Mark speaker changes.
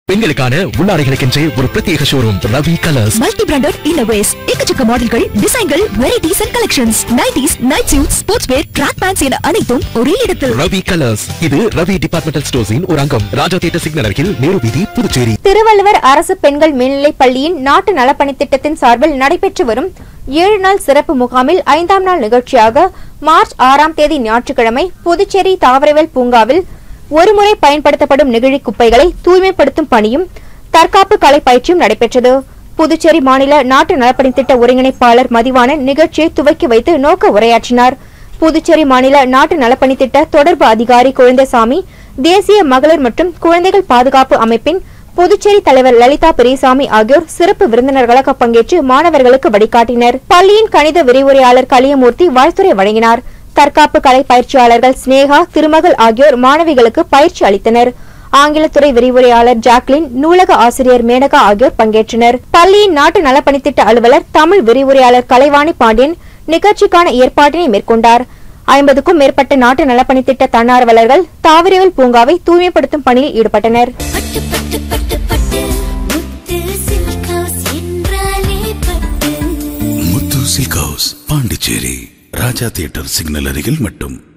Speaker 1: பெண்களுக்கான உள்ளாடைகளுக்கென்றே ஒரு பிரத்யேக showroom Ravi colours
Speaker 2: multi branded innerwears எக்கச்சக்க மாடல்கள் டிசைன்கள் varieties and collections nighties night suit sports wear track pants என அனைத்தும் ஒரே இடத்தில்
Speaker 1: ரவி கலர்ஸ் இது ரவி டிபார்ட்மெண்டல் ஸ்டோர்ஸின் ஒரு அங்கம் ராஜா தியேட்டர் சிக்னல் அருகில் நேரு வீதி புதுச்சேரி
Speaker 3: திருவள்ளுவர் அரசு பெண்கள் மேல்நிலைப் பள்ளியின் நாட்டு நலப்பணித் திட்டத்தின் சார்பில் நடைபெற்று வரும் ஏழு நாள் சிறப்பு முகாமில் ஐந்தாம் நாள் நிகழ்ச்சியாக மார்ச் ஆறாம் தேதி ஞாயிற்றுக்கிழமை புதுச்சேரி தாவரவியல் பூங்காவில் ஒருமுறை பயன்படுத்தப்படும் நெகிழி குப்பைகளை தூய்மைப்படுத்தும் பணியும் தற்காப்பு கலை பயிற்சியும் நடைபெற்றது புதுச்சேரி மாநில நாட்டு நலப்பணி திட்ட ஒருங்கிணைப்பாளர் மதிவாணன் நிகழ்ச்சியை துவக்கி வைத்து நோக்க உரையாற்றினார் புதுச்சேரி மாநில நாட்டு நலப்பணி திட்ட தொடர்பு அதிகாரி குழந்தைசாமி தேசிய மகளிர் மற்றும் குழந்தைகள் பாதுகாப்பு அமைப்பின் புதுச்சேரி தலைவர் லலிதா பெரியசாமி ஆகியோர் சிறப்பு விருந்தினர்களாக பங்கேற்று மாணவர்களுக்கு வழிகாட்டினர் பள்ளியின் கணித விரிவுரையாளர் கலியமூர்த்தி வாழ்த்துரை வழங்கினார் தற்காப்பு கலை பயிற்சியாளர்கள் ஸ்னேகா திருமகள் ஆகியோர் மாணவிகளுக்கு பயிற்சி அளித்தனர் ஆங்கிலத்துறை விரிவுரையாளர் ஜாக்லின் நூலக ஆசிரியர் மேனகா ஆகியோர் பங்கேற்றனர் பள்ளியின் நாட்டு நலப்பணித்திட்ட அலுவலர் தமிழ் விரிவுரையாளர் கலைவாணி பாண்டியன் நிகழ்ச்சிக்கான ஏற்பாட்டினை மேற்கொண்டார் ஐம்பதுக்கும் மேற்பட்ட நாட்டு நலப்பணித்திட்ட தன்னார்வலர்கள் தாவரவியல் பூங்காவை தூய்மைப்படுத்தும் பணியில் ஈடுபட்டனர்
Speaker 4: பட்டு பட்டு பட்டு பட்டு முத்து சில்க் ஹவுஸ் என்றாலே பட்டு
Speaker 5: Muthu silk house Pondicherry Raja theatre signal அருகில் மட்டும்